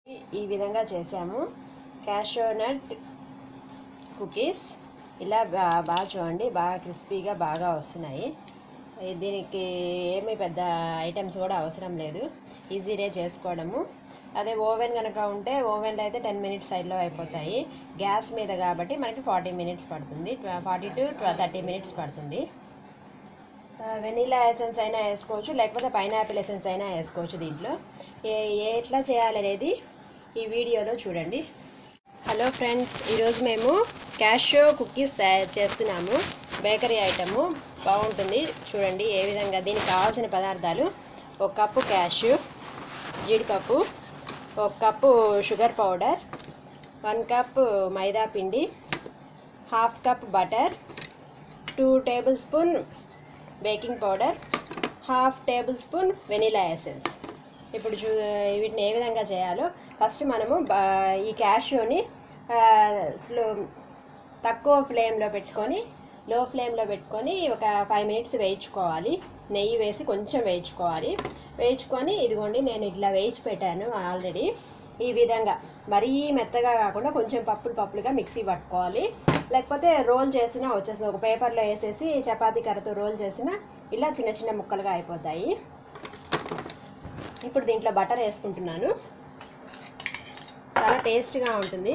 ఈ విధంగా చేసాము క్యాషో నట్ కుకీస్ ఇలా బా బాగా చూడండి బాగా క్రిస్పీగా బాగా వస్తున్నాయి ఈ దీనికి ఏమీ పెద్ద ఐటమ్స్ కూడా అవసరం లేదు ఈజీనే చేసుకోవడము అదే ఓవెన్ కనుక ఉంటే ఓవెన్లో అయితే టెన్ మినిట్స్ సైడ్లో అయిపోతాయి గ్యాస్ మీద కాబట్టి మనకి ఫార్టీ మినిట్స్ పడుతుంది ఫార్టీ టు థర్టీ మినిట్స్ పడుతుంది వెనీలా ఎసెన్స్ అయినా వేసుకోవచ్చు లేకపోతే పైనాపిల్ ఎసెన్స్ అయినా వేసుకోవచ్చు దీంట్లో ఏ ఏ ఎట్లా చేయాలనేది ఈ వీడియోలో చూడండి హలో ఫ్రెండ్స్ ఈరోజు మేము క్యాషో కుకీస్ తయారు చేస్తున్నాము బేకరీ ఐటము బాగుంటుంది చూడండి ఏ విధంగా దీనికి కావాల్సిన పదార్థాలు ఒక కప్పు క్యాషు జీడిపప్పు ఒక cup sugar powder one cup maida పిండి half cup butter two tablespoon baking powder half tablespoon vanilla essence ఇప్పుడు చూ వీటిని ఏ విధంగా చేయాలో ఫస్ట్ మనము బా- ఈ క్యాష్యూని స్లో తక్కువ ఫ్లేమ్లో పెట్టుకొని లో ఫ్లేమ్లో పెట్టుకొని ఒక ఫైవ్ మినిట్స్ వేయించుకోవాలి నెయ్యి వేసి కొంచెం వేయించుకోవాలి వేయించుకొని ఇదిగోండి నేను ఇట్లా వేయించి పెట్టాను ఆల్రెడీ ఈ విధంగా మరీ మెత్తగా కాకుండా కొంచెం పప్పులు పప్పులుగా మిక్సీ పట్టుకోవాలి లేకపోతే రోల్ చేసినా వచ్చేస్తుంది ఒక పేపర్లో వేసేసి చపాతీ కర్రతో రోల్ చేసినా ఇలా చిన్న చిన్న ముక్కలుగా అయిపోతాయి ఇప్పుడు దీంట్లో బటర్ వేసుకుంటున్నాను చాలా టేస్ట్గా ఉంటుంది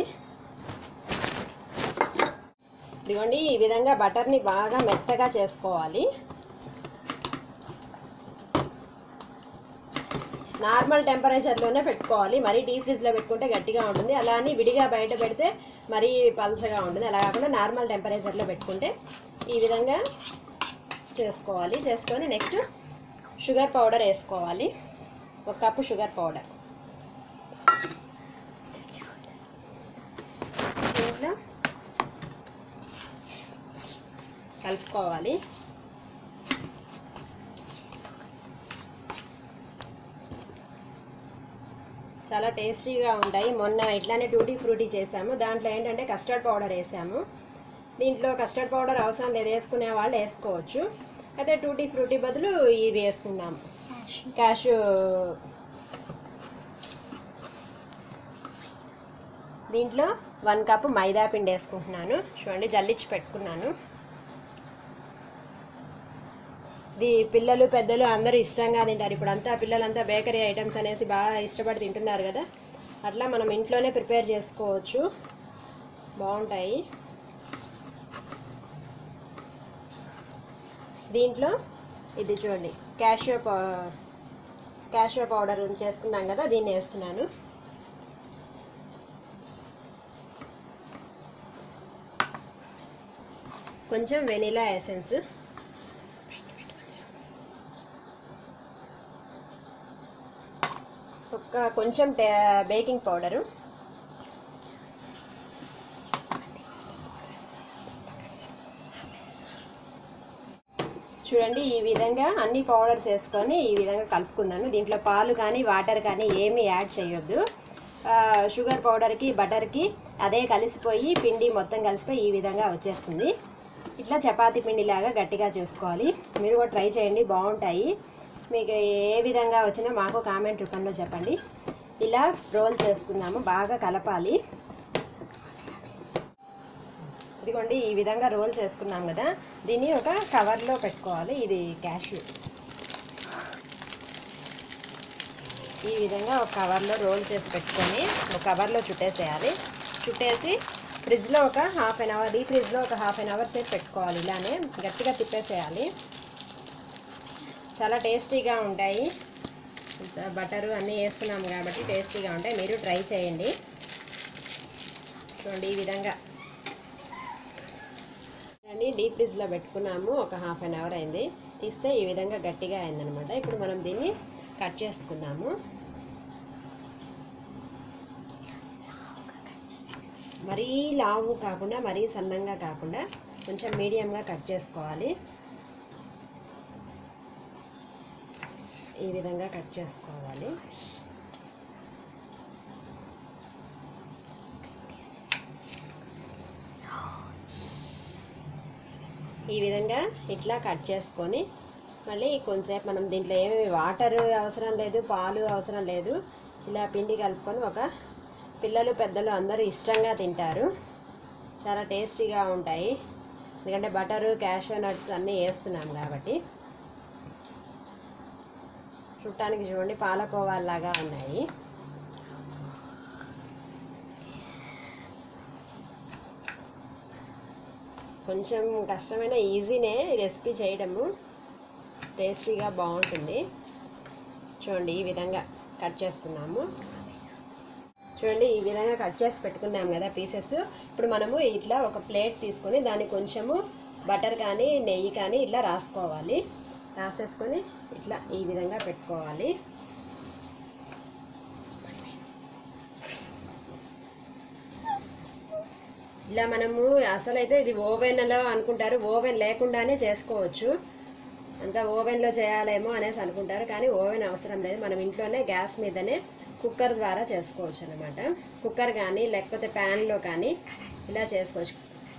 ఇదిగోండి ఈ విధంగా బటర్ని బాగా మెత్తగా చేసుకోవాలి నార్మల్ టెంపరేచర్లోనే పెట్టుకోవాలి మరీ డీప్ ఫ్రిడ్జ్లో పెట్టుకుంటే గట్టిగా ఉంటుంది అలా అని విడిగా బయట పెడితే మరీ పలచగా ఉంటుంది అలా కాకుండా నార్మల్ టెంపరేచర్లో పెట్టుకుంటే ఈ విధంగా చేసుకోవాలి చేసుకొని నెక్స్ట్ షుగర్ పౌడర్ వేసుకోవాలి ఒక కప్పు షుగర్ పౌడర్ దీంట్లో కలుపుకోవాలి చాలా టేస్టీగా ఉంటాయి మొన్న ఇట్లానే టూటీ ఫ్రూటీ చేసాము దాంట్లో ఏంటంటే కస్టర్డ్ పౌడర్ వేసాము దీంట్లో కస్టర్డ్ పౌడర్ అవసరం లేదు వేసుకునే వాళ్ళు వేసుకోవచ్చు అయితే టూటీ ఫ్రూటీ బదులు ఇవి వేసుకున్నాము క్యాషు దీంట్లో వన్ కప్ మైదా పిండి వేసుకుంటున్నాను చూడండి జల్లించి పెట్టుకున్నాను ఇది పిల్లలు పెద్దలు అందరూ ఇష్టంగా తింటారు ఇప్పుడు అంతా పిల్లలంతా బేకరీ ఐటమ్స్ అనేసి బాగా ఇష్టపడి తింటున్నారు కదా అట్లా మనం ఇంట్లోనే ప్రిపేర్ చేసుకోవచ్చు బాగుంటాయి దీంట్లో ఇది చూడండి క్యాషియో పౌ క్యాషియో పౌడర్ చేసుకున్నాం కదా దీన్ని వేస్తున్నాను కొంచెం వెనిలా ఎసెన్స్ ఒక కొంచెం టే- బేకింగ్ పౌడరు చూడండి ఈ విధంగా అన్ని పౌడర్స్ వేసుకొని ఈ విధంగా కలుపుకున్నాను దీంట్లో పాలు కానీ వాటర్ కానీ ఏమీ యాడ్ చేయొద్దు ఆ, షుగర్ పౌడర్కి బటర్కి అదే కలిసిపోయి పిండి మొత్తం కలిసిపోయి ఈ విధంగా వచ్చేస్తుంది ఇట్లా చపాతీ పిండిలాగా గట్టిగా చేసుకోవాలి మీరు కూడా ట్రై చేయండి బాగుంటాయి మీకు ఏ విధంగా వచ్చినా మాకు కామెంట్ రూపంలో చెప్పండి ఇలా రోల్ చేసుకుందాము బాగా కలపాలి ఇదిగోండి ఈ విధంగా రోల్ చేసుకున్నాం కదా దీన్ని ఒక కవర్లో పెట్టుకోవాలి ఇది క్యాష్యూ ఈ విధంగా ఒక కవర్లో రోల్ చేసి పెట్టుకొని ఒక కవర్లో చుట్టేసేయాలి చుట్టేసి ఫ్రిడ్జ్లో ఒక హాఫ్ అన్ అవర్ ఈ ఫ్రిడ్జ్లో ఒక హాఫ్ అన్ అవర్ సేపు పెట్టుకోవాలి ఇలానే గట్టిగా తిప్పేసేయాలి చాలా టేస్టీగా ఉంటాయి బటరు అన్నీ వేస్తున్నాం కాబట్టి టేస్టీగా ఉంటాయి మీరు ట్రై చేయండి చూడండి ఈ విధంగా అని డీప్ ఫ్రిడ్జ్లో పెట్టుకున్నాము ఒక హాఫ్ అన్ అవర్ అయింది తీస్తే ఈ విధంగా గట్టిగా అయిందనమాట ఇప్పుడు మనం దీన్ని కట్ చేసుకుందాము మరీ లావు కాకుండా మరీ సన్నంగా కాకుండా కొంచెం మీడియంగా కట్ చేసుకోవాలి ఈ విధంగా కట్ చేసుకోవాలి ఈ విధంగా ఇట్లా కట్ చేసుకొని మళ్ళీ కొంచెంసేపు మనం దీంట్లో ఏమి వాటర్ అవసరం లేదు పాలు అవసరం లేదు ఇలా పిండి కలుపుకొని ఒక పిల్లలు పెద్దలు అందరూ ఇష్టంగా తింటారు చాలా టేస్టీగా ఉంటాయి ఎందుకంటే బటరు క్యాషో నట్స్ అన్నీ వేస్తున్నాం కాబట్టి చూడటానికి చూడండి పాలకోవాలాగా ఉన్నాయి కొంచెం కష్టమైన ఈజీనే ఈ రెసిపీ చేయడము టేస్టీగా బాగుంటుంది చూడండి ఈ విధంగా కట్ చేసుకున్నాము చూడండి ఈ విధంగా కట్ చేసి పెట్టుకున్నాం కదా పీసెస్ ఇప్పుడు మనము ఇట్లా ఒక ప్లేట్ తీసుకొని దానికి కొంచెము బటర్ కానీ నెయ్యి కానీ ఇట్లా రాసుకోవాలి రాసేసుకొని ఇట్లా ఈ విధంగా పెట్టుకోవాలి ఇలా మనము అసలైతే ఇది ఓవెన్లో అనుకుంటారు ఓవెన్ లేకుండానే చేసుకోవచ్చు అంతా ఓవెన్లో చేయాలేమో అనేసి అనుకుంటారు కానీ ఓవెన్ అవసరం లేదు మనం ఇంట్లోనే గ్యాస్ మీదనే కుక్కర్ ద్వారా చేసుకోవచ్చు అనమాట కుక్కర్ కానీ లేకపోతే ప్యాన్లో కానీ ఇలా చేసుకోవచ్చు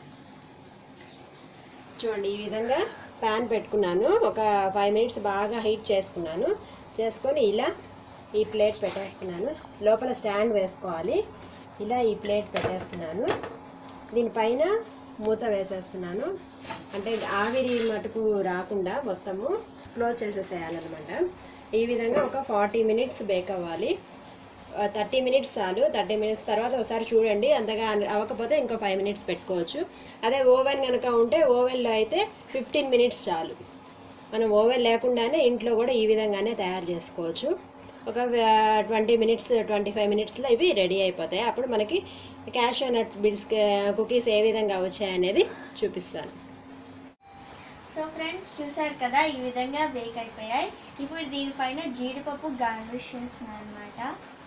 చూడండి ఈ విధంగా ప్యాన్ పెట్టుకున్నాను ఒక ఫైవ్ మినిట్స్ బాగా హీట్ చేసుకున్నాను చేసుకొని ఇలా ఈ ప్లేట్ పెట్టేస్తున్నాను లోపల స్టాండ్ వేసుకోవాలి ఇలా ఈ ప్లేట్ పెట్టేస్తున్నాను దీనిపైన మూత వేసేస్తున్నాను అంటే ఆవిరి మటుకు రాకుండా మొత్తము క్లోజ్ చేసేసేయాలన్నమాట ఈ విధంగా ఒక ఫార్టీ మినిట్స్ బేక్ అవ్వాలి థర్టీ మినిట్స్ చాలు థర్టీ మినిట్స్ తర్వాత ఒకసారి చూడండి అంతగా అన- అవ్వకపోతే ఇంకో ఫైవ్ మినిట్స్ పెట్టుకోవచ్చు అదే ఓవెన్ కనుక ఉంటే ఓవెన్లో అయితే ఫిఫ్టీన్ మినిట్స్ చాలు మనం ఓవెన్ లేకుండానే ఇంట్లో కూడా ఈ విధంగానే తయారు చేసుకోవచ్చు ఒక ట్వంటీ మినిట్స్ ట్వంటీ ఫైవ్ మినిట్స్లో ఇవి రెడీ అయిపోతాయి అప్పుడు మనకి క్యాషో నట్స్ బిడ్స్ కుకీస్ ఏ విధంగా వచ్చాయనేది చూపిస్తాను సో ఫ్రెండ్స్ చూసారు కదా ఈ విధంగా బేక్ అయిపోయాయి ఇప్పుడు దీనిపైన జీడిపప్పు గార్నిష్ చేస్తున్నాను అనమాట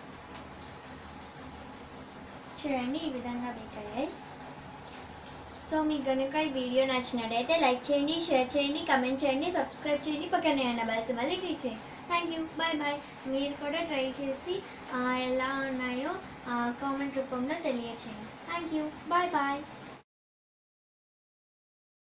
చూడండి ఈ విధంగా బేక్ అయ్యాయి సో మీకు కనుక ఈ వీడియో నచ్చినట్టయితే లైక్ చేయండి షేర్ చేయండి కమెంట్ చేయండి సబ్స్క్రైబ్ చేయండి పక్కనే ఉన్న బెల్స్ మళ్ళీ క్లిక్ చేయండి థ్యాంక్ యూ బాయ్ బాయ్ మీరు కూడా ట్రై చేసి ఆ, ఎలా ఉన్నాయో కామెంట్ రూపంలో తెలియచేయండి థ్యాంక్ యూ బాయ్ బాయ్